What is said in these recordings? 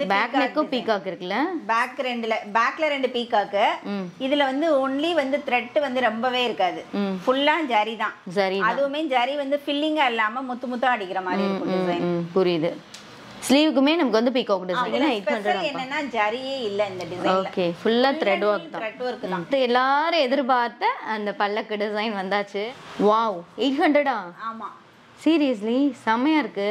வந்து பேக் நெக்கும் பீகாக் இருக்குல்ல பேக் ரெண்டுல பேக்ல ரெண்டு பீகாக்கு ம் இதுல வந்து ஒன்லி வந்து த்ரெட் வந்து ரொம்பவே இருக்காது ம் ஃபுல்லா ஜரி தான் சரி அதுவுமே ஜரி வந்து ஃபில்லிங்கா இல்லாம முத்து முத்தா அடிக்கிற மாதிரி இருக்கும் டிசைன் ம் புரியுது ஸ்லீவுக்குமே நமக்கு வந்து peacock design eight special hundred என்னன்னா ஜரியே இல்ல இந்த டிசைன்ல ஓகே ஃபுல்லாக த்ரெட் ஒர்க் தான் த்ரெட் ஒர்க் தான் இது எல்லாரும் எதிர்பார்த்த அந்த பல்லக்கு டிசைன் வந்தாச்சு வாவ் எயிட் ஹண்ட்ரடா ஆமா சீரியஸ்லி செமையா இருக்கு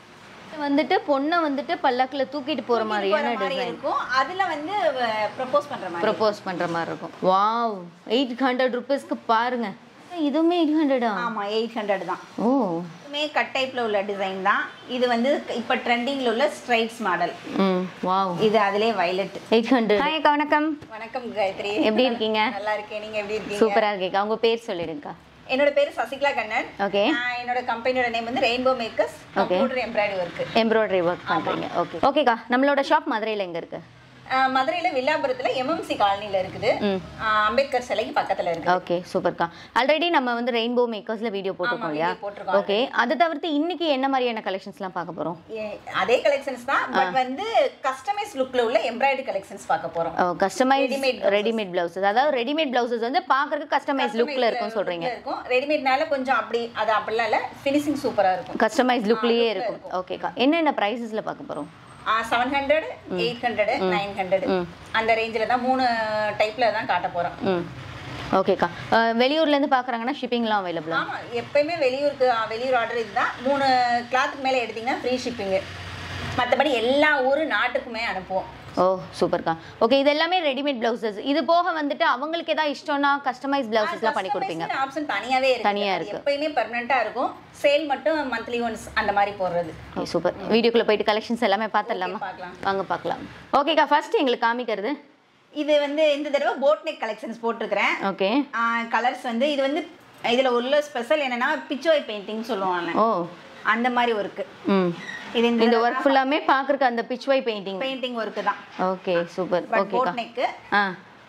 இது வந்துட்டு பொண்ணை வந்துட்டு பல்லக்குல தூக்கிட்டு போற மாதிரியான போற மாதிரி டிசைன் இருக்கும் அதுல வந்து ப்ரப்போஸ் பண்ற மாதிரி ப்ரப்போஸ் பண்ற மாதிரி இருக்கும் வாவ் எயிட் ஹண்ட்ரட் ருபீஸ்க்கு பாருங்க இதுவுமே எயிட் ஹண்ட்ரடா ஆமா எயிட் ஹண்ட்ரட் தான் ஓ இதுவுமே கட் டைப்ல உள்ள டிசைன் தான் இது வந்து இப்ப ட்ரெண்டிங்ல உள்ள ஸ்ட்ரைட்ஸ் மாடல் ம் வாவ் இது அதிலே வயலட் எயிட் ஹண்ட்ரட் ஹாய் அக்கா வணக்கம் வணக்கம் காயத்ரி எப்படி இருக்கீங்க நல்லா இருக்கேன் நீங்க எப்படி இருக்கீங்க சூப்பரா இருக்கேக்கா உங்க பேர் சொல்லிடுங்கக்கா என்னோட பேரு சசிகலா கண்ணன் ஓகே நான் என்னோட கம்பெனியோட நேம் வந்து Rainbow Makers computer embroidery work embroidery work பண்றீங்க ஓகே ஓகேக்கா நம்மளோட ஷாப் மதுரையில எங்க இருக்கு மதுரையில வில்லாபுரத்துல எம்எம்சி காலனில இருக்குது ம் ஆஹ் அம்பேத்கர் சிலைக்கு பக்கத்துல இருக்கு ஓகே சூப்பர்க்கா ஆல்ரெடி நம்ம வந்து ரெயின்போ மேக்கர்ஸ்ல வீடியோ போட்டிருக்கோம் இல்லையா video போட்டிருக்கோம் ஓகே அதை தவிர்த்து இன்னைக்கு என்ன மாதிரியான கலெக்ஷன்ஸ்லாம் பார்க்க போறோம் ஏ- அதே கலெக்ஷன்ஸ் தான் பட் வந்து கஸ்டமைஸ் லுக்ல உள்ள எம்ப்ராய்டரி கலெக்ஷன்ஸ் பார்க்க போறோம் கஸ்டமைஸ் Readymade ரெடிமேட் பிளவுசஸ் அதாவது ரெடிமேட் பிளவுசஸ் வந்து பார்க்கறதுக்கு கஸ்டமைஸ் லுக்ல இருக்கும் சொல்றீங்க இருக்கும் ரெடிமேட்னால கொஞ்சம் அப்படி அது அப்படிலாம் இல்ல ஃபினிஷிங் சூப்பரா இருக்கும் கஸ்டமைஸ் லுக்லயே இருக்கும் ஓகேக்கா என்னென்ன ப்ரைஸஸ்ல பார்க்க போறோம் seven hundred eight hundred nine hundred அந்த ரேஞ்சில் தான் மூணு டைப்ல தான் காட்ட போறோம் ம் ஓகேக்கா வெளியூர்ல இருந்து பார்க்கறாங்கன்னா ஷிப்பிங்லாம் அவைலபிளா ஆமா எப்பயுமே வெளியூருக்கு ஆ, வெளியூர் ஆர்டர் இதுதான் மூணு கிளாத்துக்கு மேல எடுத்தீங்கன்னா ஃப்ரீ ஷிப்பிங்கு மற்றபடி எல்லா ஊர் நாட்டுக்குமே அனுப்புவோம் ஓ சூப்பர்க்கா ஓகே இது எல்லாமே ரெடிமேட் பிளவுசஸ் இது போக வந்துட்டு அவங்களுக்கு ஏதாவது இஷ்டம்னா கஸ்டமைஸ் பிளவுசஸ்லாம் பண்ணி கொடுப்பீங்க ஆப்ஷன் தனியாவே இருக்கு தனியா அது இருக்கு. எப்பயுமே பெர்மனெண்டா இருக்கும் சேல் மட்டும் மந்த்லி ஒன்ஸ் அந்த மாதிரி போடுறது சூப்பர் வீடியோக்குள்ள போயிட்டு கலெக்ஷன்ஸ் எல்லாமே பார்த்துடலாமா பார்க்கலாம் வாங்க பார்க்கலாம் ஓகேக்கா ஃபர்ஸ்ட் எங்களுக்கு காமிக்கிறது இது வந்து இந்த தடவை போட் நெக் கலெக்ஷன்ஸ் போட்டிருக்கிறேன் ஓகே கலர்ஸ் வந்து இது வந்து இதுல உள்ள ஸ்பெஷல் என்னன்னா பிச்சோய் பெயிண்டிங் சொல்லுவாங்க ஓ அந்த மாதிரி ஒர்க்கு ம் இது இந்த இந்த ஒர்க் ஃபுல்லாமே பார்க்கறக்கு அந்த பிச்வை பெயிண்டிங் பெயிண்டிங் ஒர்க்கு தான் ஓகே சூப்பர் பட் ஓகேக்கா போட் நெக்கு ஆ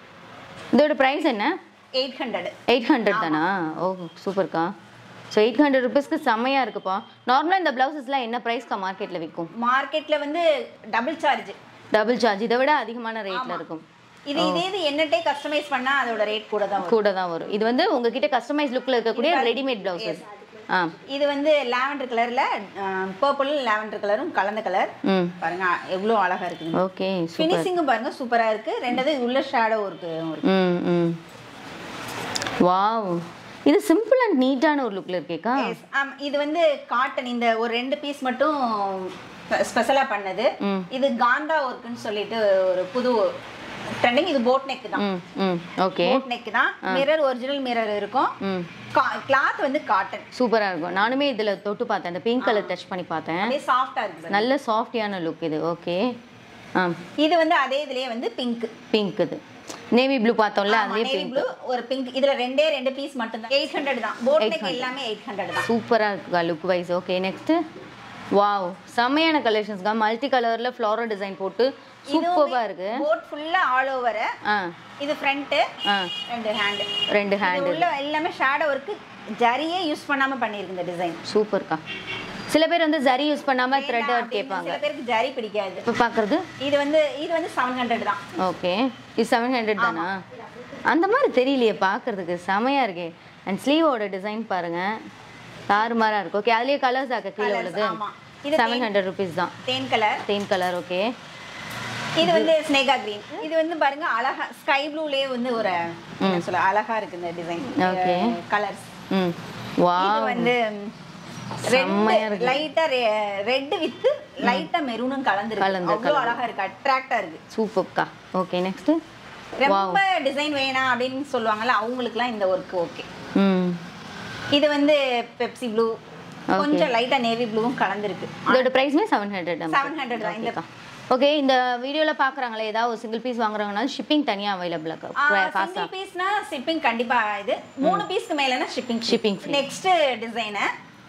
இதோட ப்ரைஸ் என்ன எயிட் ஹண்ட்ரட் எயிட் ஹண்ட்ரட் தானா ஓ சூப்பர்க்கா ஸோ எயிட் ஹண்ட்ரட் ருபீஸ்க்கு செம்மையாக இருக்குப்பா நார்மலாக இந்த ப்ளவுசஸ்லாம் என்ன ப்ரைஸ்க்கா மார்க்கெட்டில் விற்கும் மார்க்கெட்ல வந்து டபுள் சார்ஜ் டபுள் சார்ஜ் இதை விட அதிகமான ரேட்டில் இருக்கும் இது இதே இது என்னட்டே கஸ்டமைஸ் பண்ணா அதோட ரேட் கூட தான் வரும் கூட தான் வரும் இது வந்து உங்ககிட்ட கஸ்டமைஸ் லுக்கில் இருக்கக்கூடிய ரெடிமேட் ப்ளவுசஸ் ஆ இது வந்து லாவெண்டர் கலர்ல பர்பிள் லாவெண்டர் கலரும் கலந்த கலர் ம் பாருங்க எவ்வளவு அழகா இருக்குது ஓகே சூப்பர் ஃபினிஷிங்கும் பாருங்க சூப்பரா இருக்கு ரெண்டாவது உள்ள ஷேடோ இருக்கு இருக்கு ம் ம் வாவ் இது சிம்பிள் அண்ட் நீட்டான ஒரு லுக்கில் இருக்கேக்கா Yes. ஆம், இது வந்து காட்டன் இந்த ஒரு ரெண்டு பீஸ் மட்டும் ஸ்பெஷலா பண்ணது ம். இது காந்தா ஒர்க்குன்னு சொல்லிட்டு ஒரு புது ட்ரெண்டிங் இது போட் நெக் தான் ம் ம் ஓகே போட் நெக் தான் மிரர் ஒரிஜினல் மிரர் இருக்கும் ம் கிளாத் வந்து காட்டன் சூப்பராக இருக்கும் நானுமே இதில் தொட்டு பார்த்தேன் அந்த பிங்க் கலர் டச் பண்ணி பார்த்தேன் அப்படியே சாஃப்டா இருக்கு பாருங்க. நல்ல சாஃப்டியான லுக் இது ஓகே ஆ இது வந்து அதே இதுலயே வந்து பிங்க் பிங்க் இது நேவி ப்ளூ பார்த்தோம்ல அதுலேயே நேவி பிங்க் ப்ளூ ஒரு பிங்க் இதுல ரெண்டே ரெண்டு பீஸ் மட்டும் தான் எயிட் ஹண்ட்ரட் தான் போட் நெக் எல்லாமே எயிட் ஹண்ட்ரட் தான் சூப்பராக இருக்குக்கா look wise okay next wow செம்மையான கலெக்ஷன்ஸ்க்கா மல்டி கலரில் ஃப்ளோரல் டிசைன் போட்டு சூப்பராக இருக்கு போட் ஃபுல்லா ஆல் ஓவர் ஆ இது ஃப்ரண்ட் ஆ ரெண்டு ஹேண்ட் ரெண்டு ஹேண்ட் உள்ள எல்லாமே ஷேடோ ஒர்க்கு ஜரியே யூஸ் பண்ணாம பண்ணிருக்கு இந்த டிசைன் சூப்பர்க்கா சில பேர் வந்து ஜரி யூஸ் பண்ணாமல் த்ரெட் ஒர்க் கேட்பாங்க சில பேருக்கு ஜரி பிடிக்காது இப்போ பார்க்குறது இது வந்து இது வந்து செவன் ஹண்ட்ரட் தான் ஓகே இது செவன் ஹண்ட்ரட் தானா அந்த மாதிரி தெரியலையே பார்க்கறதுக்கு செமையாக இருக்கே அண்ட் ஸ்லீவோட டிசைன் பாருங்க தாறுமாறாக இருக்கு ஓகே அதுலேயே கலர்ஸ் ஆக்க கீழே உள்ளது ஆமா இது செவன் ஹண்ட்ரட் ருபீஸ் தான் தேன் கலர் தேன் கலர் ஓகே இது வந்து ஸ்னேகா கிரீன் இது வந்து பாருங்க அழகா ஸ்கை ப்ளூலயே வந்து ஒரு என்ன சொல்ல அழகா இருக்கு இந்த டிசைன் Okay. கலர்ஸ் ம் வா இது வந்து செம்மையா ரெட் லைட்டா ரெட் வித் லைட்டா மெரூனும் கலந்துருக்கு கலந்து, அவ்வளவு அழகா இருக்கு அட்ராக்டா இருக்கு சூப்பர்க்கா ஓகே நெக்ஸ்ட்டு ரொம்ப டிசைன் வேணாம் அப்படின்னு சொல்லுவாங்கல்ல அவங்களுக்குலாம் இந்த ஒர்க் ஓகே ம் இது வந்து பெப்சி ப்ளூ கொஞ்சம் லைட்டா நேவி ப்ளூவும் கலந்துருக்கு இதோட ப்ரைஸ்மே செவன் ஹண்ட்ரட் செவன் ஹண்ட்ரட் தான் இந்த ஓகே இந்த வீடியோவில் பார்க்குறாங்களே ஏதாவது ஒரு சிங்கிள் பீஸ் வாங்குறாங்கன்னா ஷிப்பிங் தனியாக அவைலபிளாக ஃபாஸ்ட்டாக சிங்கிள் பீஸ்னா ஷிப்பிங் கண்டிப்பா இது மூணு பீஸ்க்கு மேலனா shipping Shipping free. Next design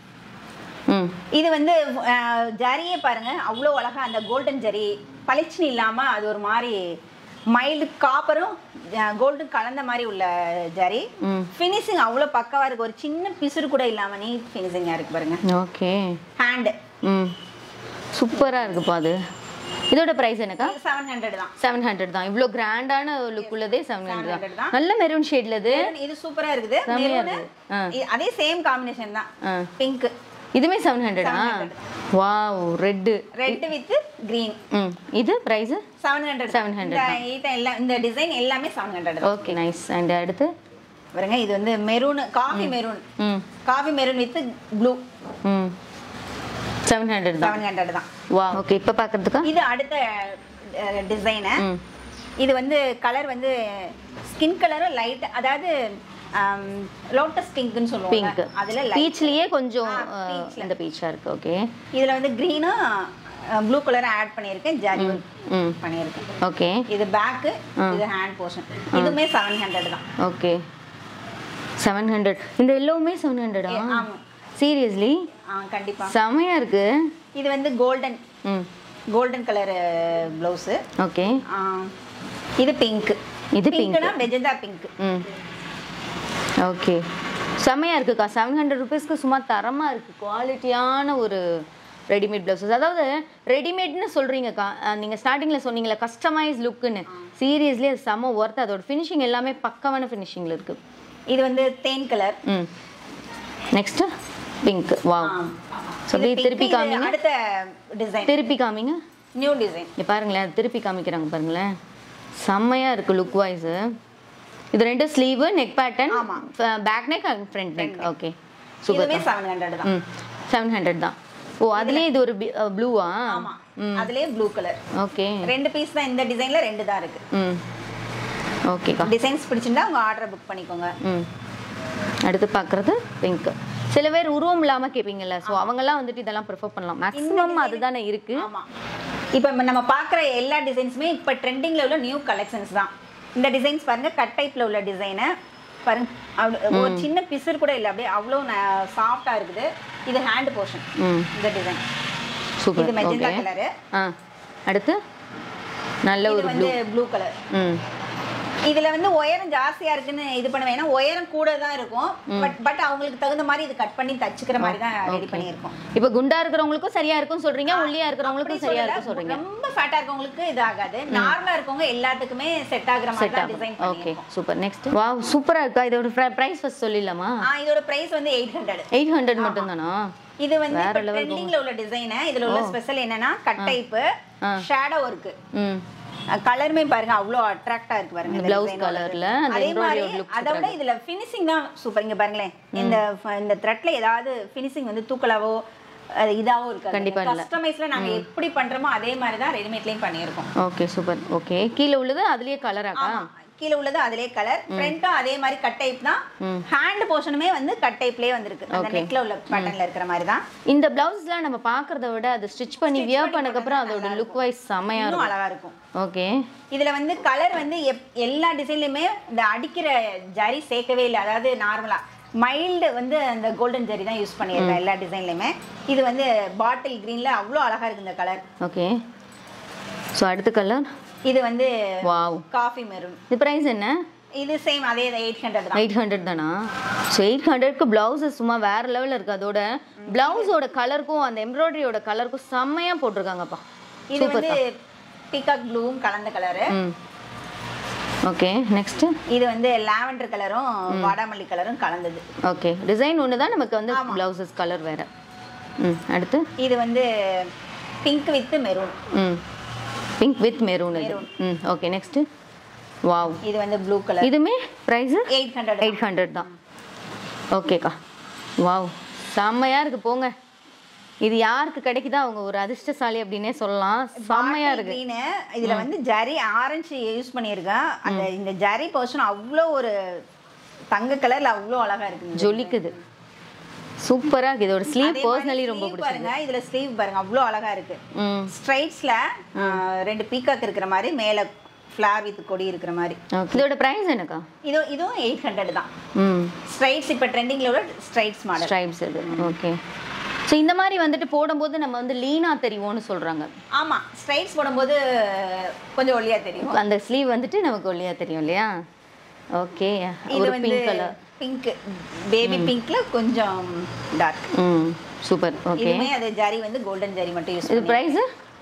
ம் இது வந்து அஹ், ஜரியே பாருங்க அவ்வளோ அழகா அந்த கோல்டன் ஜரி பளிச்சுன்னு இல்லாம அது ஒரு மாதிரி மைல்டு காப்பரும் கோல்டன் கலந்த மாதிரி உள்ள ஜரி ம் ஃபினிஷிங் அவ்வளோ பக்கவா இருக்கு ஒரு சின்ன பிசுறு கூட இல்லாம நீட் ஃபினிஷிங்கா இருக்கு பாருங்க ஓகே ஹேண்டு ம் சூப்பராக இருக்குப்பா அது இதோட பிரைஸ் என்னக்கா செவன் ஹண்ட்ரட் தான் செவன் ஹண்ட்ரட் தான் இவ்வளோ கிராண்டான லுக் உள்ளதே செவன் ஹண்ட்ரட் 700 தான் தான். நல்ல மெரூன் ஷேட்ல இது இது சூப்பரா இருக்குது செமையா மெரூனு இருக்கு. ஆ. அதே சேம் காம்பினேஷன் தான் ஆ. பிங்க் இதுமே செவன் ஹண்ட்ரடா 700. Wow red red with green ம் இது ப்ரைஸு செவன் ஹண்ட்ரட் 700 இந்த item எல்லாம் இந்த டிசைன் எல்லாமே seven hundred okay nice and அடுத்து பாருங்க இது வந்து மெரூன் காஃபி மெரூன் ம் காஃபி மெரூன் வித் ப்ளூ ம் செவன் ஹண்ட்ரட் தான் செவன் ஹண்ட்ரட் தான் வா ஓகே இப்போ பார்க்கறதுக்கா இது அடுத்த டிசைனு ம் இது வந்து கலர் வந்து ஸ்கின் கலரும் லைட் அதாவது லோட்டஸ் பிங்க்னு சொல்லுவாங்க பிங்க் அதுல light. பீச்லயே கொஞ்சம் ஆ, அஹ், peach ல. இந்த பீச்சா இருக்கு ஓகே இதுல வந்து க்ரீனும் ப்ளூ கலர் ஆட் பண்ணியிருக்கேன் ஜரி ம் பண்ணியிருக்கேன் ஓகே இது பேக்கு இது ஹேண்ட் போர்ஷன் இதுவுமே செவன் ஹண்ட்ரட் தான் ஓகே செவன் ஹண்ட்ரட் இந்த எல்லோவுமே செவன் ஹண்ட்ரடா ஆமா சீரியஸ்லி ஆ கண்டிப்பா செமையா இருக்கு இது வந்து கோல்டன் ம் கோல்டன் கலர் ப்ளவுஸு ஓகே இது பிங்க் இது pink. பிங்க்னா மெஜந்தா பிங்க் ம் ஓகே செம்மையா இருக்குக்கா செவன் ஹண்ட்ரட் ருபீஸ்க்கு சும்மா தரமா இருக்கு குவாலிட்டியான ஒரு ரெடிமேட் ப்ளவுசஸ் அதாவது ரெடிமேட்னு சொல்றீங்கக்கா அஹ் நீங்க ஸ்டார்டிங்ல சொன்னீங்களே கஸ்டமைஸ் லுக்குன்னு சீரியஸ்லி அது செம்ம ஒர்த் அதோட ஃபினிஷிங் எல்லாமே பக்கமான ஃபினிஷிங்ல இருக்கு இது வந்து தேன் கலர் ம் நெக்ஸ்ட் பிங்க் வாவ் So, அப்படியே திருப்பி காமிங்க. அடுத்த டிசைன் திருப்பி காமிங்க நியூ டிசைன் இங்க பாருங்களேன் அது திருப்பி காமிக்கிறாங்க பாருங்களேன் செம்மையா இருக்கு லுக் வைஸ் இது ரெண்டு ஸ்லீவ் நெக் பேட்டர்ன் ஆமா. Back neck and front neck okay super இதுவுமே செவன் ஹண்ட்ரட் தான் ம் செவன் ஹண்ட்ரட் தான் ஓ அதுலயே இது ஒரு ப்ளூவா ஆமா அதுலயே ப்ளூ கலர் ஓகே ரெண்டு பீஸ் தான் இந்த டிசைன்ல ரெண்டு தான் இருக்கு ம் ஓகேக்கா டிசைன்ஸ் பிடிச்சிருந்தா உங்க ஆர்டர் புக் பண்ணிக்கோங்க ம் அடுத்து பார்க்குறது பிங்க் சில பேர் உருவம் இல்லாமல் கேட்பீங்கல்ல ஸோ அவங்கெல்லாம் வந்துட்டு இதெல்லாம் ப்ரிஃபர் பண்ணலாம் மேக்ஸிமம் அதுதானே இருக்கு ஆமா இப்போ நம்ம பார்க்குற எல்லா டிசைன்ஸுமே இப்போ ட்ரெண்டிங்ல உள்ள நியூ கலெக்ஷன்ஸ் தான் இந்த டிசைன்ஸ் பாருங்க கட் டைப்ல உள்ள டிசைனு பாருங்க அப்படி ஒரு சின்ன பிசுறு கூட இல்லை அப்படியே அவ்வளோ சாஃப்டா இருக்குது இது ஹேண்ட் போர்ஷன் ம் இந்த டிசைன் சூப்பர் இது மெஜந்தா ஓகே கலரு ஆ அடுத்து நல்ல இது ஒரு வந்து ப்ளூ கலர் ம் இதுல வந்து உயரம் ஜாஸ்தியா இருக்குன்னு இது பண்ணுவேன் ஏன்னா உயரம் கூட தான் இருக்கும் பட் பட் அவங்களுக்கு தகுந்த மாதிரி இது கட் பண்ணி தச்சுக்கிற மாதிரி தான் ரெடி பண்ணியிருக்கோம் இப்போ குண்டா இருக்கிறவங்களுக்கும் சரியா இருக்கும் சொல்றீங்க ஒல்லியா இருக்கிறவங்களுக்கும் அப்படி சரியா சொல்லல. இருக்கும் சொல்றீங்க ரொம்ப ஃபேட்டா இருக்கவங்களுக்கு இது ஆகாது நார்மலா இருக்கவங்க எல்லாத்துக்குமே செட் ஆகுற மாதிரி செட் தான் ஆகும் டிசைன் ஓகே பண்ணிருக்கோம் சூப்பர் நெக்ஸ்ட் வாவ் சூப்பரா இருக்கா இதோட பிரைஸ் ஃபர்ஸ்ட் சொல்லிடலாமா ஆ இதோட பிரைஸ் வந்து எயிட் ஹண்ட்ரட் எயிட் ஹண்ட்ரட் மட்டும் தானா இது வந்து வேற இப்ப level ட்ரெண்டிங்ல உள்ள டிசைன் இதுல உள்ள ஸ்பெஷல் என்னன்னா கட் டைப் ஆ. ஷேடோ ஒர்க் ம் கலருமே பாருங்க அவ்வளோ அட்ராக்டா இருக்கு பாருங்க இந்த Blouse design colour உள்ளது. ல அந்த அதே மாதிரி embroidery look அதை விட இதுல ஃபினிஷிங் தான் சூப்பர் இங்க பாருங்களேன் இந்த ஃப- இந்த த்ரெட்ல ஏதாவது ஃபினிஷிங் வந்து தூக்கலாவோ அது இதாவோ கண்டிப்பா இருக்காது இல்ல. கஸ்டமைஸ்ல நாங்க எப்படி பண்றோமோ அதே மாதிரி தான் ரெடிமேட்லயும் பண்ணியிருக்கோம் ஓகே சூப்பர் ஓகே கீழே உள்ளது அதுலயே கலராக்கா ஆமா கீழே உள்ளது அதிலே கலர் ஃப்ரண்ட்டும் அதே மாதிரி கட் டைப் தான் ஹேண்ட் போர்ஷனுமே வந்து கட் டைப்லயே வந்திருக்கு அந்த Okay. நெக்ல உள்ள பேட்டர்ன்ல இருக்கிற மாதிரி தான் இந்த பிளவுஸ்லாம் நம்ம பார்க்கறத விட அது ஸ்டிச் பண்ணி வியர் பண்ணக்கப்புறம் அதோட லுக் வைஸ் செமையா இன்னும் இருக்கும் அழகா இருக்கும் ஓகே இதுல வந்து கலர் வந்து எப்- எல்லா டிசைன்லயுமே இந்த அடிக்கிற ஜரி சேர்க்கவே இல்லை அதாவது நார்மலா மைல்டு வந்து அந்த கோல்டன் ஜரி தான் யூஸ் பண்ணியிருக்கேன் எல்லா டிசைன்லயுமே இது வந்து பாட்டில் கிரீன்ல அவ்வளோ அழகா இருக்கு இந்த கலர் ஓகே ஸோ அடுத்த கலர் இது வந்து வாவ் காஃபி மெரூன் இது ப்ரைஸ் என்ன இது சேம் அதே எயிட் ஹண்ட்ரட் தான் எயிட் ஹண்ட்ரட் தானா ஸோ எயிட் ஹண்ட்ரட்க்கு பிளவுஸஸ் சும்மா வேற லெவலில் இருக்கு அதோட பிளவுஸோட கலருக்கும் அந்த எம்ப்ராய்டரியோட கலருக்கும் செம்மையா போட்டிருக்காங்கப்பா இது வந்து பீகாக் ப்ளூவும் கலந்த கலரு ம் ஓகே நெக்ஸ்ட் இது வந்து லாவெண்டர் கலரும் வாடாமல்லி கலரும் கலந்தது ஓகே டிசைன் ஒன்று தான் நமக்கு வந்து பிளவுசஸ் கலர் வேற ம் அடுத்து இது வந்து பிங்க் வித் மெரூன் ம் பிங்க் வித் மெரூன் இது ம் ஓகே நெக்ஸ்ட் வாவ் இது வந்து ப்ளூ கலர் இதுமே price eight hundred eight hundred தான் ஓகேக்கா வாவ் செம்மையா இருக்கு போங்க இது யாருக்கு கிடைக்குதோ அவங்க ஒரு அதிர்ஷ்டசாலி அப்படின்னே சொல்லலாம் செம்மையா இருக்கு green இதுல வந்து ஜரி ஆரஞ்சு யூஸ் பண்ணியிருக்கேன் அந்த இந்த ஜரி போர்ஷன் அவ்வளோ ஒரு தங்க கலர்ல அவ்வளோ அழகா இருக்கு ஜொலிக்குது சூப்பரா இருக்கு இதோட ஸ்லீவ் அதே மாதிரி பர்சனலி ரொம்ப sleeve பிடிச்சது பாருங்க இதுல ஸ்லீவ் பாருங்க அவ்வளோ அழகா இருக்கு ம் ஸ்ட்ரைட்ஸ்ல ரெண்டு பீகாக் இருக்கிற மாதிரி மேல ஃபிளார் வித் கொடி இருக்கிற மாதிரி ஓகே இதோட ப்ரைஸ் என்னக்கா இது இதுவும் எயிட் ஹண்ட்ரட் தான் ம் ஸ்ட்ரைட்ஸ் இப்போ ட்ரெண்டிங்ல உள்ள ஸ்ட்ரைட்ஸ் மாடல் ஸ்ட்ரைப்ஸ் இது ஓகே ஸோ இந்த மாதிரி வந்துட்டு போடும்போது நம்ம வந்து லீனா தெரியும்னு சொல்றாங்க ஆமா ஸ்ட்ரைட்ஸ் போடும்போது கொஞ்சம் ஒல்லியா தெரியும் அந்த ஸ்லீவ் வந்துட்டு நமக்கு ஒல்லியா தெரியும் இல்லையா ஓகே இது ஒரு வந்து பிங்க் கலர் பிங்க் பேபி பிங்க்ல கொஞ்சம் டார்க் ம் சூப்பர் ஓகே இதுமே அது ஜரி வந்து கோல்டன் ஜரி மட்டும் யூஸ் இது ப்ரைஸ்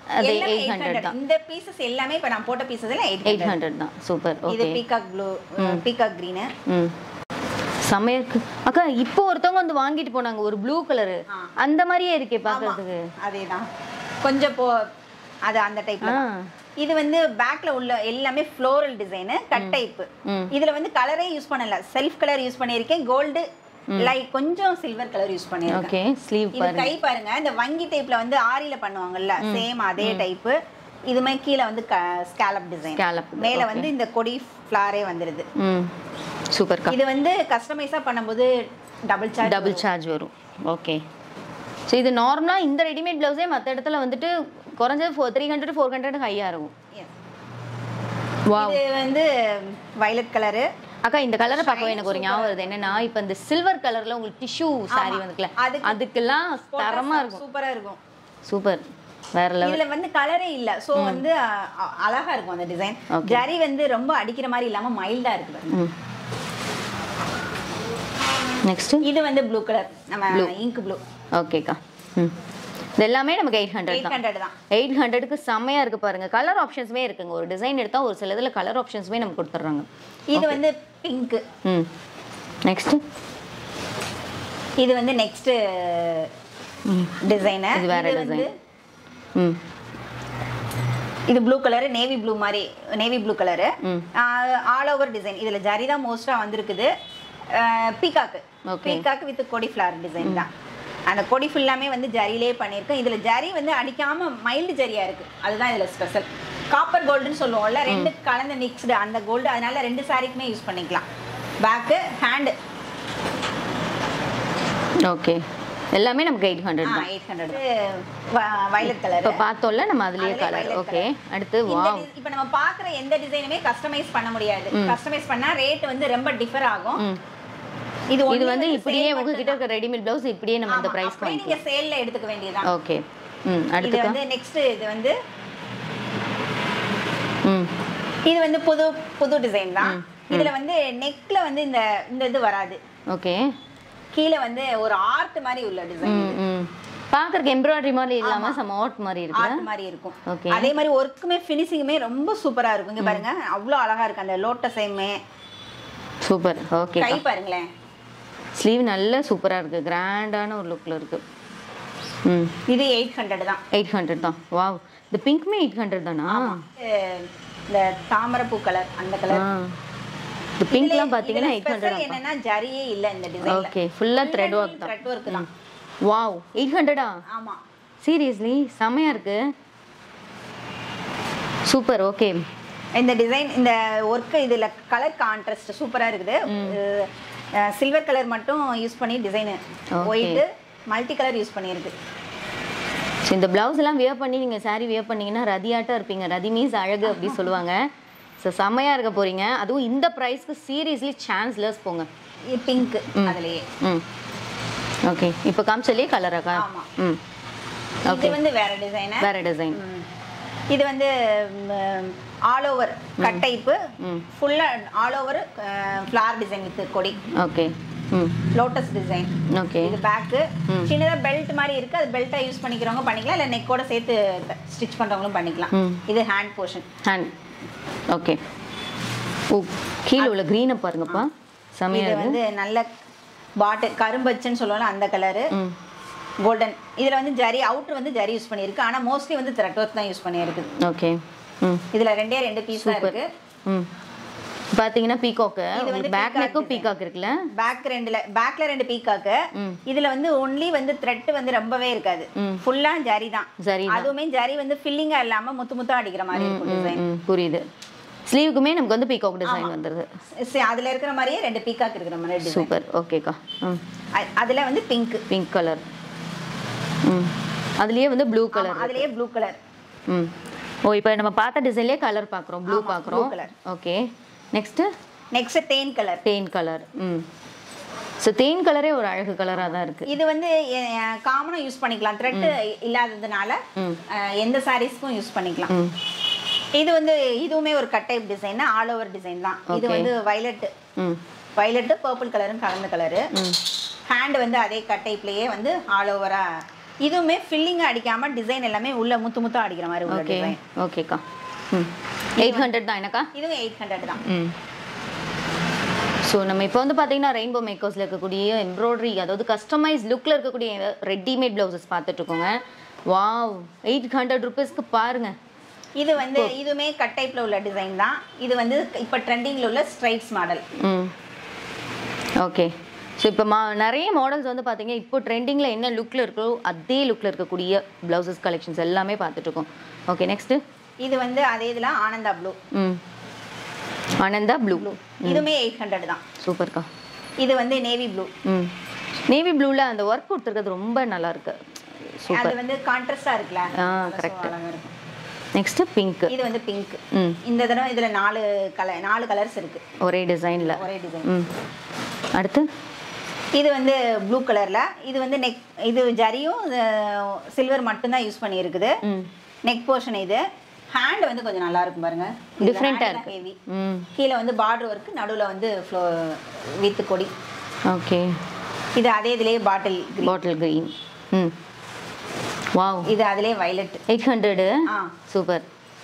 அது எல்லாமே 800 800 தான் இந்த பீசஸ் எல்லாமே இப்ப நான் போட்ட பீசஸ் எல்லாம் எயிட் 800 ஹண்ட்ரட் தான் சூப்பர் இது okay peacock blue peacock green ம் செமையா இருக்கு அக்கா இப்போ ஒருத்தவங்க வந்து வாங்கிட்டு போனாங்க ஒரு ப்ளூ கலரு ஆ. அந்த மாதிரியே இருக்கே பார்க்கறதுக்கு அதேதான் கொஞ்சம் போ அது அந்த டைப்ல ஆ இது வந்து பேக்ல உள்ள எல்லாமே ஃப்ளோரல் டிசைன் கட் டைப் ம். இதுல வந்து கலரே யூஸ் பண்ணல செல்ஃப் கலர் யூஸ் பண்ணியிருக்கேன் கோல்டு லைட் கொஞ்சம் சில்வர் கலர் யூஸ் பண்ணியிருக்கேன் ஓகே ஸ்லீவ் இது கை பாருங்க இந்த வங்கி டைப்ல வந்து ஆரியில பண்ணுவாங்கல்ல சேம் அதே டைப் இது மாதிரி கீழே வந்து ஸ்கேலப் டிசைன் Scallop, மேல வந்து இந்த கொடி ஃப்ளாரே வந்துருது ம் சூப்பர்க்கா இது வந்து கஸ்டமைஸா பண்ணும்போது டபுள் சார்ஜ் டபுள் சார்ஜ் வரும் ஓகே ஸோ இது நார்மலாக இந்த ரெடிமேட் ப்ளவுஸே மற்ற இடத்துல வந்துட்டு குறைஞ்சது four three hundred four hundred ஹையாக இருக்கும் வாவ் இது வந்து வயலட் கலரு அக்கா இந்த கலரை பார்க்க எனக்கு ஒரு ஞாபகம் வருது என்னன்னா இப்போ இந்த சில்வர் கலர்ல உங்களுக்கு டிஷ்யூ saree வந்துக்கல அதுக்கு- அதுக்கெல்லாம் தரமா இருக்கும் சூப்பரா இருக்கும் சூப்பர் வேற லெவல் இதுல வந்து கலரே இல்ல சோ வந்து அ- அ- அழகா இருக்கும் அந்த டிசைன் Okay. ஜரி வந்து ரொம்ப அடிக்கிற மாதிரி இல்லாம மைல்டா இருக்கு பாருங்க. ம் நெக்ஸ்ட் இது வந்து ப்ளூ கலர் நம்ம இங்க் ப்ளூ ஓகேக்கா ம் இது எல்லாமே நமக்கு எயிட் ஹண்ட்ரட் எயிட் தான் ஹண்ட்ரட் தான் எயிட் ஹண்ட்ரடுக்கு செம்மையா இருக்கு பாருங்க கலர் ஆப்ஷன்ஸுமே இருக்குங்க ஒரு டிசைன் எடுத்தா ஒரு சில இதுல கலர் ஆப்ஷன்ஸுமே நமக்கு கொடுத்துட்றாங்க இது வந்து பிங்க் ம் நெக்ஸ்ட் இது வந்து நெக்ஸ்ட் டிசைன் இது வேற வந்து design. ம் இது ப்ளூ கலர் நேவி ப்ளூ மாதிரி நேவி ப்ளூ கலரு ம். ஆல் ஓவர் டிசைன் இதுல ஜரி தான் மோஸ்டா வந்திருக்குது பீகாக்கு Okay. பீகாக்கு வித் கொடி ஃப்ளவர் டிசைன் தான் அந்த கொடி ஃபுல்லாமே வந்து ஜரியிலே பண்ணியிருக்கோம் இதுல ஜரி வந்து அடிக்காம மைல்டு ஜரியா இருக்கு அதுதான் இதுல ஸ்பெஷல் காப்பர் கோல்டுன்னு சொல்லுவோம்ல ரெண்டு கலந்து மிக்ஸ்டு அந்த கோல்டு அதனால ரெண்டு சாரிக்குமே யூஸ் பண்ணிக்கலாம் பேக்கு ஹேண்டு ஓகே எல்லாமே நமக்கு எயிட் ஹண்ட்ரட் தான் எயிட் ஹண்ட்ரட் வயலட் கலர் இப்போ பார்த்தோம்ல நம்ம அதுலயே அதுலயே கலர் violet ஓகே அடுத்து இந்த வாவ் டி- இப்ப நம்ம பாக்குற எந்த டிசைனுமே கஸ்டமைஸ் பண்ண முடியாது கஸ்டமைஸ் பண்ணா ரேட் வந்து ரொம்ப டிஃபர் ஆகும் ம் இது இது only வந்து வந்து இப்படியே sale உங்ககிட்ட இருக்க ரெடிமேட் ப்ளவுஸ் இப்படியே நம்ம இந்த ஆமா, பிரைஸ் அப்படியே நீங்க சேல்ல எடுத்துக்க வேண்டியதுதான் ஓகே ம் இது அடுத்துக்கா வந்து நெக்ஸ்ட் இது வந்து ம் இது வந்து புது புது டிசைன் தான் இதுல வந்து நெக்ல வந்து இந்த இந்த இது வராது ஓகே கீழே வந்து ஒரு ஆர்ட் மாதிரி உள்ள டிசைன் ம் ம் பார்க்கறதுக்கு எம்ப்ராய்டரி மாதிரி இல்லாம சம ஆர்ட் மாதிரி இருக்குல்ல ஆர்ட் மாதிரி இருக்கும் ஓகே அதே மாதிரி ஒர்க்குமே ஃபினிஷிங்குமே ரொம்ப சூப்பரா இருக்கும் இங்க பாருங்க அவ்வளோ அழகா இருக்கு அந்த லோட்டஸையுமே சூப்பர் ஓகே கை பாருங்களேன் ஸ்லீவ் நல்ல சூப்பரா இருக்கு கிராண்டான ஒரு லுக்ல இருக்கு ம் இது எயிட் ஹண்ட்ரட் தான் எயிட் ஹண்ட்ரட் தான் வாவ் இந்த பிங்க்மே எயிட் ஹண்ட்ரட் தானா அஹ் இந்த தாமரைப்பூ கலர் அந்த கலர் ஆ இந்த பிங்க்லாம் பார்த்தீங்கன்னா எயிட் ஹண்ட்ரட் என்னன்னா ஜரியே இல்ல இந்த டிசைன்ல ஓகே ஃபுல்லாக த்ரெட் ஒர்க் தான் த்ரெட் ஒர்க் தான் வாவ் எயிட் ஹண்ட்ரடா ஆமா சீரியஸ்லி செமையா இருக்கு சூப்பர் ஓகே இந்த டிசைன் இந்த ஒர்க் இதுல கலர் கான்ட்ராஸ்ட் சூப்பரா இருக்குது சில்வர் கலர் மட்டும் யூஸ் பண்ணி design Okay. White multi colour use பண்ணியிருக்கு ஸோ இந்த பிளவுஸ் எல்லாம் வியர் பண்ணி நீங்கள் saree வியர் பண்ணீங்கன்னா ரதியாட்டம் இருப்பீங்க ரதி மீன்ஸ் அழகு அப்படி சொல்லுவாங்க ஸோ செம்மையா இருக்க போறீங்க அதுவும் இந்த ப்ரைஸ்க்கு சீரியஸ்லி சான்ஸ்லெஸ் போங்க பிங்க் அதுலயே ம் ஓகே இப்போ காமிச்சலே கலராக்கா ஆமா. ம் இது வந்து வேற டிசைன் வேற டிசைன் இது வந்து ஆல் ஓவர் கட் டைப்பு ம் ஃபுல்லா all over flower design with கொடி ஓகே ம் லோட்டஸ் டிசைன் ஓகே இது பேக்கு சின்னதா பெல்ட் மாதிரி இருக்கு அது பெல்ட்டா யூஸ் பண்ணிக்கிறவங்க பண்ணிக்கலாம் இல்ல நெக்கோட சேர்த்து ஸ்டிச் பண்றவங்களும் பண்ணிக்கலாம் ம். இது ஹேண்ட் போர்ஷன் ஹேண்ட் ஓகே ஓ கீழே உள்ள க்ரீனை பாருங்கப்பா செமையா இது இருக்கு வந்து நல்ல பாட்டில் கரும்பச்சுன்னு சொல்லுவாங்க அந்த கலரு ம் கோல்டன் இதுல வந்து ஜரி அவுட்டர் வந்து ஜரி யூஸ் பண்ணியிருக்கு ஆனா மோஸ்ட்லி வந்து த்ரெட் ஒர்க் தான் யூஸ் பண்ணியிருக்கு ஓகே ம் இதுல ரெண்டே ரெண்டு பீஸ் தான் இருக்கு ம் பார்த்தீங்கன்னா பீகாக்கு இது வந்து பேக் peacock நெக்கும் design. பீகாக் இருக்குல்ல பேக் ரெண்டுல பேக்ல ரெண்டு பீக்காக்கு ம். இதுல வந்து ஒன்லி வந்து த்ரெட் வந்து ரொம்பவே இருக்காது ம். ஃபுல்லா ஜரி தான் சரி அதுவுமே ஜரி வந்து ஃபில்லிங்கா இல்லாம முத்து முத்தா அடிக்கிற மாதிரி இருக்கும் டிசைன் ம் புரியுது ஸ்லீவுக்குமே நமக்கு வந்து பீகாக் டிசைன் வந்துடுது அதுல இருக்கிற மாதிரியே ரெண்டு பீக்காக் இருக்கிற மாதிரி டிசைன் சூப்பர் ஓகேக்கா ம் அதுல வந்து பிங்க் பிங்க் கலர் ம் அதுலயே வந்து ப்ளூ கலர் அதுலயே ப்ளூ கலர் ம் ஓ இப்போ நம்ம பார்த்த டிசைன்லேயே கலர் பார்க்குறோம் ப்ளூ பார்க்குறோம் colour. ஓகே நெக்ஸ்ட்டு நெக்ஸ்ட் தேன் கலர் தேன் கலர் ம் ஸோ தேன் கலரே ஒரு அழகு கலராக தான் இருக்குது இது வந்து காமனா யூஸ் பண்ணிக்கலாம் த்ரெட் இல்லாததுனால ம். அஹ், எந்த சாரீஸ்க்கும் யூஸ் பண்ணிக்கலாம் ம் இது வந்து இதுவுமே ஒரு cut type design all over design தான் இது Okay. வந்து வயலட் ம் வயலட் பர்பிள் கலரும் கலந்த கலரு ம் ஹேண்ட் வந்து அதே கட் டைப்லயே வந்து ஆல் ஓவரா இதுவுமே ஃபில்லிங் அடிக்காம டிசைன் எல்லாமே உள்ள முத்து முத்தா அடிக்கிற மாதிரி உள்ள ஓகே டிசைன் ஓகேக்கா ம் எயிட் ஹண்ட்ரட் தான் எனக்கா இதுவும் எயிட் ஹண்ட்ரட் தான் ம் ஸோ நம்ம இப்போ வந்து பார்த்தீங்கன்னா ரெயின்போ மேக்கர்ஸில் இருக்கக்கூடிய எம்ப்ராய்டரி அதாவது கஸ்டமைஸ் லுக்கில் இருக்கக்கூடிய ரெடிமேட் ப்ளவுசஸ் பார்த்துட்டு இருக்கோங்க வாவ் எயிட் ஹண்ட்ரட் ருபீஸ்க்கு பாருங்க இது வந்து இதுவுமே கட் டைப்ல உள்ள டிசைன் தான் இது வந்து இப்போ ட்ரெண்டிங்ல உள்ள ஸ்ட்ரைப்ஸ் மாடல் ம் ஓகே ஸோ இப்போ மா நிறைய மாடல்ஸ் வந்து பார்த்தீங்க இப்போ ட்ரெண்டிங்கில் என்ன லுக்கில் இருக்கோ அதே லுக்கில் இருக்கக்கூடிய ப்ளவுசஸ் கலெக்ஷன்ஸ் எல்லாமே பார்த்துட்டு இருக்கோம் ஓகே நெக்ஸ்ட்டு இது வந்து அதே இதுல ஆனந்தா ப்ளூ ம் ஆனந்தா ப்ளூ இதுவுமே எயிட் ஹண்ட்ரட் தான் சூப்பர்க்கா இது வந்து நேவி ப்ளூ ம் நேவி ப்ளூவில் அந்த ஒர்க் கொடுத்துருக்கிறது ரொம்ப நல்லா இருக்கு அது சூப்பர் வந்து கான்ட்ராஸ்டா இருக்குல்ல ஆ அது so கரெக்ட் அழகா இருக்கும் நெக்ஸ்ட்டு பிங்க் இது வந்து பிங்க் ம் இந்த தடவை இதுல நாலு கலர் நாலு கலர்ஸ் இருக்கு ஒரே டிசைனில் ஒரே டிசைன் ம் அடுத்து இது வந்து ப்ளூ கலர்ல இது வந்து நெக் இது ஜரியும் சில்வர் மட்டும்தான் யூஸ் பண்ணி இருக்குது ம் நெக் போர்ஷன் இது ஹேண்ட் வந்து கொஞ்சம் நல்லா இருக்கும் பாருங்க டிஃப்ரெண்ட்டாக இருக்கு ஹெவி ம் கீழே வந்து பார்டர் ஒர்க் நடுவுல வந்து ஃப்ளோ வித் கொடி ஓகே இது அதே இதுலயே பாட்டில் பாட்டில் க்ரீன் ம் வாவ் இது அதுலயே வயலட் எயிட் ஹண்ட்ரடு ஆ சூப்பர்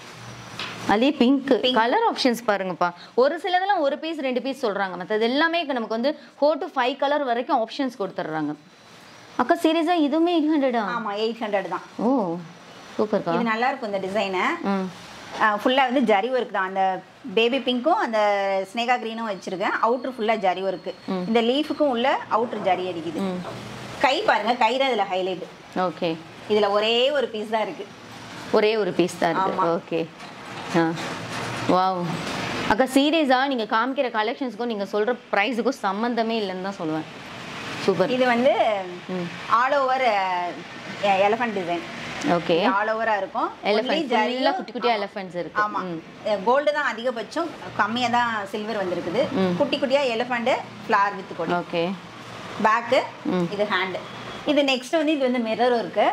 அதே பிங்க் கலர் ஆப்ஷன்ஸ் பாருங்கப்பா ஒரு சிலதெல்லாம் ஒரு பீஸ் ரெண்டு பீஸ் சொல்றாங்க மற்றது எல்லாமே இப்ப நமக்கு வந்து ஃபோர் டு ஃபைவ் கலர் வரைக்கும் ஆப்ஷன்ஸ் கொடுத்துட்றாங்க அக்கா சீரியஸா இதுவுமே எயிட் ஹண்ட்ரடா ஆமா எயிட் ஹண்ட்ரட் தான் ஓ சூப்பர்க்கா இது நல்லா இருக்கும் இந்த டிசைனு ம் ஃபுல்லாக வந்து ஜரி ஒர்க் தான் அந்த பேபி பிங்க்கும் அந்த ஸ்னேகா க்ரீனும் வச்சிருக்கேன் அவுட்ரு ஃபுல்லாக ஜரி ஒர்க்கு இந்த லீஃபுக்கும் உள்ள அவுட்ரு ஜரி அடிக்குது ம் கை பாருங்க கை தான் இதில் ஹைலைட் ஓகே இதில் ஒரே ஒரு பீஸ் தான் இருக்கு ஒரே ஒரு பீஸ் தான் இருக்கு ஆமா. ஓகே ஆ வாவ் அக்கா சீரியஸா நீங்க காமிக்கிற கலெக்ஷன்ஸ்க்கும் நீங்க சொல்ற ப்ரைஸுக்கும் சம்மந்தமே இல்லைன்னு தான் சொல்லுவேன் சூப்பர் இது வந்து ம் all over elephant design okay all ஓவரா இருக்கும் எலிஃபென்ட் ஃபுல்லாக குட்டி குட்டி எலிஃபென்ட்ஸ் இருக்கு ஆமா ம் கோல்டு தான் அதிகபட்சம் கம்மியா தான் சில்வர் வந்திருக்குது குட்டி குட்டியா எலிஃபண்ட் ஃப்ளார் வித் கொடி ஓகே பேக்கு ம். இது ஹேண்டு இது நெக்ஸ்ட் வந்து இது வந்து மிரரும் இருக்கு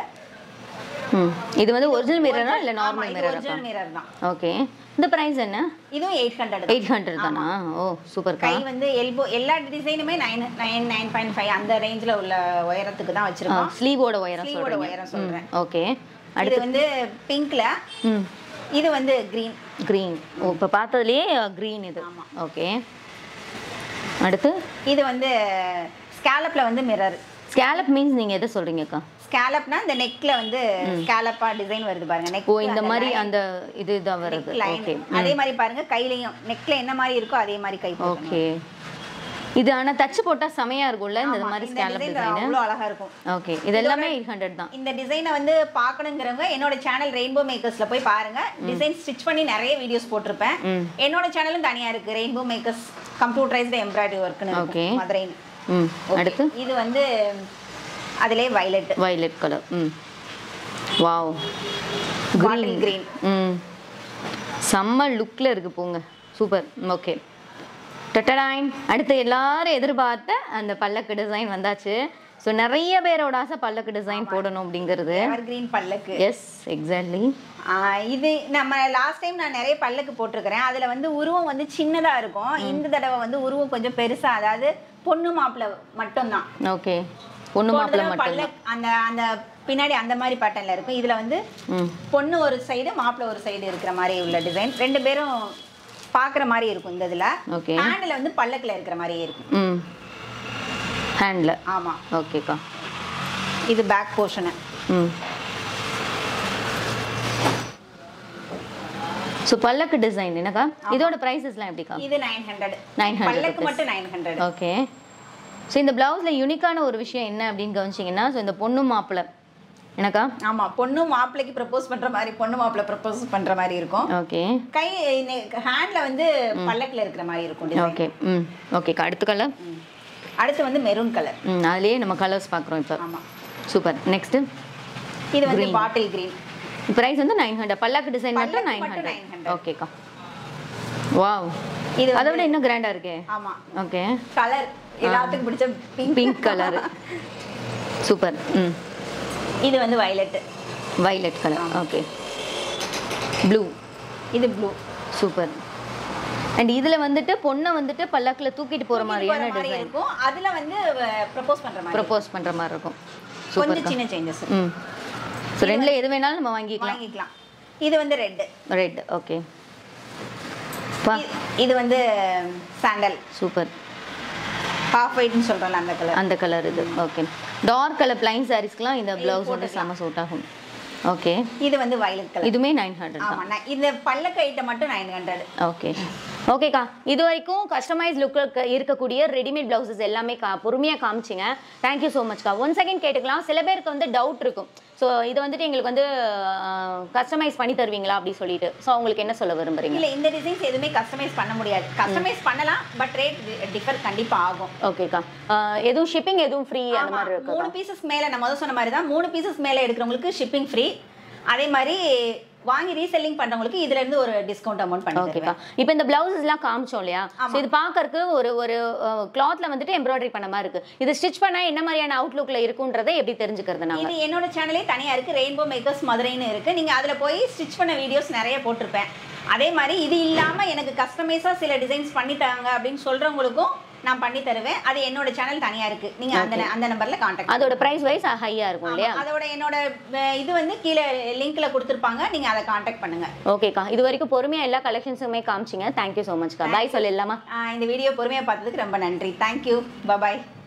ம் இது வந்து ஒரிஜினல் மிரரா இல்லை நார்மல் மிரரா ஒரிஜினல் மிரர் தான் ஓகே இந்த ப்ரைஸ் என்ன இதுவும் எயிட் ஹண்ட்ரட் எயிட் ஹண்ட்ரட் தானா ஓ சூப்பர் கை வந்து எல்போ எல்லா டிசைனுமே nine nine nine point five அந்த ரேஞ்சில் உள்ள உயரத்துக்கு தான் வச்சிருக்கோம் ஸ்லீவோட ஒயரம் ஸ்லீவோட சொல்றீங்க உயரம் சொல்றேன் ஓகே இது வந்து பிங்க்ல ம் இது வந்து கிரீன் க்ரீன் ஓ இப்போ பார்த்ததுலேயே க்ரீன் இது ஆமா. ஓகே அடுத்து இது வந்து ஸ்கேலப்ல வந்து மிரர் ஸ்கேலப் மீன்ஸ் நீங்கள் எதை சொல்கிறீங்கக்கா ஸ்கேலப்னா இந்த நெக்ல வந்து ஸ்கேலப்பா டிசைன் வருது பாருங்க நெக் ஓ இந்த மாதிரி அந்த இது தான் வருது லைன் ஓகே அதே மாதிரி பாருங்க கையிலயும் நெக்ல என்ன மாதிரி இருக்கோ அதே மாதிரி கை போடணும். ஓகே இது ஆனால் தச்சு போட்டால் செமையாக இருக்கும்ல இந்த ஆமா, மாதிரி இந்த ஸ்கேலப் design டிசைனு அவ்வளோ அழகா இருக்கும் ஓகே இது எல்லாமே எயிட் ஹண்ட்ரட் தான் இந்த டிசைனை வந்து பார்க்கணுங்கிறவங்க என்னோட சேனல் ரெயின்போ மேக்கர்ஸ்ல போய் பாருங்க டிசைன் ஸ்டிச் பண்ணி நிறைய வீடியோஸ் போட்டிருப்பேன் ம். என்னோட சேனலும் தனியா இருக்கு ரெயின்போ மேக்கர்ஸ் கம்ப்யூட்டரைஸ்டு எம்ப்ராய்டரி ஒர்க்னு Okay. மதுரைன்னு ம் அடுத்து இது வந்து அதிலே வயலட் வயலட் கலர் ம் வாவ் பாட்டில் கிரீன் ம் செம்ம லுக்கில் இருக்கு போங்க சூப்பர் ஓகே டட்டடாயின் அடுத்து எல்லாரும் எதிர்பார்த்த அந்த பல்லக்கு டிசைன் வந்தாச்சு ஸோ நிறைய பேரோட ஆசை பல்லக்கு டிசைன் போடணும் அப்படிங்கிறது எவர் கிரீன் பல்லக்கு எஸ் எக்ஸாக்ட்லி ஆஹ் இது நம்ம லாஸ்ட் டைம் நான் நிறைய பல்லக்கு போட்டிருக்கிறேன் அதுல வந்து உருவம் வந்து சின்னதா இருக்கும் இந்த தடவை வந்து உருவம் கொஞ்சம் பெருசா அதாவது பொண்ணு மாப்பிள்ளை மட்டும்தான் ஓகே பொண்ணு போன மாப்பிள்ளை தடவை மட்டும் பல்லக் அந்த அந்த பின்னாடி அந்த மாதிரி பேட்டர்ன்ல இருக்கும் இதுல வந்து ம் பொண்ணு ஒரு சைடு மாப்பிள்ளை ஒரு சைடு இருக்கிற மாதிரி உள்ள டிசைன் ரெண்டு பேரும் பாக்குற மாதிரி இருக்கும் இந்த இதுல ஓகே ஹேண்ட்ல வந்து பல்லக்குல இருக்கிற மாதிரியே இருக்கும் ம் ஹேண்டில் ஆமா ஓகேக்கா இது பேக் போர்ஷனு ம் ஸோ பல்லக்கு டிசைன் என்னக்கா இதோட ப்ரைஸஸ்லாம் எப்படிக்கா இது நைன் ஹண்ட்ரட் 900 பல்லக்கு மட்டும் நைன் ஹண்ட்ரட் ஓகே ஸோ இந்த பிளவுஸில் யூனிக்கான ஒரு விஷயம் என்ன அப்படின்னு கவனிச்சிங்கன்னா ஸோ இந்த பொண்ணு மாப்பிள்ளை எனக்கா ஆமா பொண்ணு மாப்பிள்ளைக்கு ப்ரப்போஸ் பண்ற மாதிரி பொண்ணு மாப்பிள்ளை ப்ரப்போஸ் பண்ற மாதிரி இருக்கும் ஓகே கை ஹேண்ட்ல வந்து பல்லக்குல இருக்கிற மாதிரி இருக்கும் design. ஓகே ம் ஓகேக்கா அடுத்த கலர் ம். அடுத்து வந்து மெரூன் கலர் ம் அதுலேயே நம்ம கலர்ஸ் பார்க்குறோம் இப்போ ஆமா சூப்பர் நெக்ஸ்ட்டு இது வந்து பாட்டில் கிரீன் ப்ரைஸ் வந்து நைன் ஹண்ட்ரட் பல்லாக்கு டிசைன் மட்டும் பல்லக்கு நைன் மட்டும் ஹண்ட்ரட் 900. ஓகேக்கா வாவ் இது அதை விட இன்னும் கிராண்டாக இருக்கே ஆமா ஓகே கலர் எல்லாத்துக்கும் பிடிச்ச பிங்க் பிங்க் கலர் சூப்பர் ம் இது வந்து violet violet colour okay blue இது ப்ளூ சூப்பர் அண்ட் இதில் வந்துட்டு பொண்ணை வந்துட்டு பல்லாக்கில் தூக்கிட்டு போகிற மாதிரியான மாதிரி டிசைன் இருக்கும் அதுல வந்து ப்ரப்போஸ் பண்ற மாதிரி ப்ரப்போஸ் பண்ணுற மாதிரி இருக்கும் கொஞ்சம் சின்ன சேஞ்சஸ் ம் ஸோ ரெண்டில் எது வேணாலும் நம்ம வாங்கிக்கலாம் வாங்கிக்கலாம் இது வந்து ரெட் ரெட் ஓகே பா இது வந்து சாண்டல் சூப்பர் ஹாஃப் ஒயிட்னு சொல்றோம்ல அந்த கலர் அந்த கலர் இது ஓகே டார்க் கலர் பிளைன் சாரீஸ்க்குலாம் இந்த ப்ளவுஸ் வந்து செம்ம சூட் ஆகும் ஓகே இது வந்து வயலட் கலர் இதுவுமே நைன் ஹண்ட்ரட் தான் ஆமா நான் இந்த பல்லக்கு ஐட்டம் மட்டும் நைன் ஹண்ட்ரட் ஓகே ஓகேக்கா இது வரைக்கும் கஸ்டமைஸ் லுக்கு இருக்கக்கூடிய ரெடிமேட் பிளவுசஸ் எல்லாமே கா பொறுமையாக காமிச்சிங்க தேங்க்யூ ஸோ மச்க்கா ஒன் செகண்ட் கேட்டுக்கலாம் சில பேருக்கு வந்து டவுட் இருக்கும் ஸோ இது வந்துட்டு எங்களுக்கு வந்து கஸ்டமைஸ் பண்ணி தருவீங்களா அப்படி சொல்லிட்டு ஸோ அவங்களுக்கு என்ன சொல்ல விரும்புறீங்க இல்ல இந்த டிசைன்ஸ் எதுவுமே கஸ்டமைஸ் பண்ண முடியாது கஸ்டமைஸ் பண்ணலாம் பட் ரேட் டிஃபர் கண்டிப்பா ஆகும் ஓகேக்கா எதுவும் ஷிப்பிங் எதுவும் ஃப்ரீ அந்த ஆமா, மாதிரி இருக்கா மூணு பீசஸ் மேல நான் முதல் சொன்ன மாதிரி தான் மூணு பீசஸ் மேல எடுக்கிறவங்களுக்கு ஷிப்பிங் ஃப்ரீ அதே மாதிரி வாங்கி ரீசெல்லிங் பண்றவங்களுக்கு இதுல இருந்து ஒரு டிஸ்கவுண்ட் அமௌண்ட் பண்ணி ஓகேக்கா தருவேன் இப்போ இந்த பிளவுசஸ்லாம் காமிச்சோம் இல்லையா ஸோ இது பார்க்கறதுக்கு ஒரு ஒரு கிளாத்ல வந்துட்டு எம்ப்ராய்டரி பண்ண மாதிரி இருக்கு இது ஸ்டிச் பண்ணா என்ன மாதிரியான அவுட்லுக்ல இருக்குன்றதை எப்படி தெரிஞ்சுக்கிறது நாங்க இது என்னோட சேனலே தனியா இருக்கு ரெயின்போ மேக்கர்ஸ் மதுரைன்னு இருக்கு நீங்க அதுல போய் ஸ்டிச் பண்ண வீடியோஸ் நிறைய போட்டிருப்பேன் அதே மாதிரி இது இல்லாம எனக்கு கஸ்டமைஸா சில டிசைன்ஸ் பண்ணி தாங்க அப்படின்னு சொல்றவங்களுக்கும் நான் பண்ணி தருவேன் அது என்னோட சேனல் தனியா இருக்கு நீங்க அந்த அந்த நம்பர்ல கான்டாக்ட் அதோட பிரைஸ் வைஸ் ஹையா இருக்கும் இல்லையா அதோட என்னோட அஹ், இது வந்து கீழே லிங்க்ல கொடுத்துருப்பாங்க நீங்க அதை கான்டாக்ட் பண்ணுங்க ஓகேக்கா இது வரைக்கும் பொறுமையா எல்லா கலெக்ஷன்ஸுமே காமிச்சிங்க தேங்க்யூ ஸோ மச்க்கா பாய் சொல்லிடலாமா ஆஹ் இந்த வீடியோ பொறுமையா பார்த்ததுக்கு ரொம்ப நன்றி தேங்க்யூ பபாய்